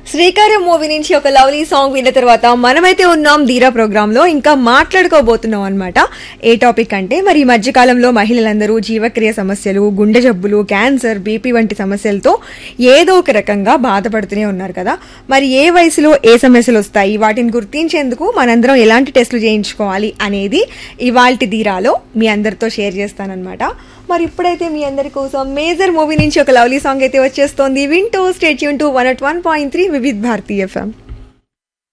శ్రీకారం మూవీ నుంచి ఒక లవ్లీ సాంగ్ విన్న తర్వాత మనమైతే ఉన్నాం ధీరా ప్రోగ్రామ్ లో ఇంకా మాట్లాడుకోబోతున్నాం అనమాట ఏ టాపిక్ అంటే మరి ఈ మధ్యకాలంలో మహిళలందరూ జీవక్రియ సమస్యలు గుండె జబ్బులు క్యాన్సర్ బీపీ వంటి సమస్యలతో ఏదో ఒక రకంగా బాధపడుతూనే ఉన్నారు కదా మరి ఏ వయసులో ఏ సమస్యలు వస్తాయి వాటిని గుర్తించేందుకు మనందరం ఎలాంటి టెస్టులు చేయించుకోవాలి అనేది ఇవాల్టి ధీరాలో మీ అందరితో షేర్ చేస్తానన్నమాట మరి ఇప్పుడైతే మీ అందరి కోసం మేజర్ మూవీ నుంచి ఒక లవ్లీ సాంగ్ అయితే వచ్చేస్తోంది వింటూ stay tuned to one at one point three Vividh Bharati FM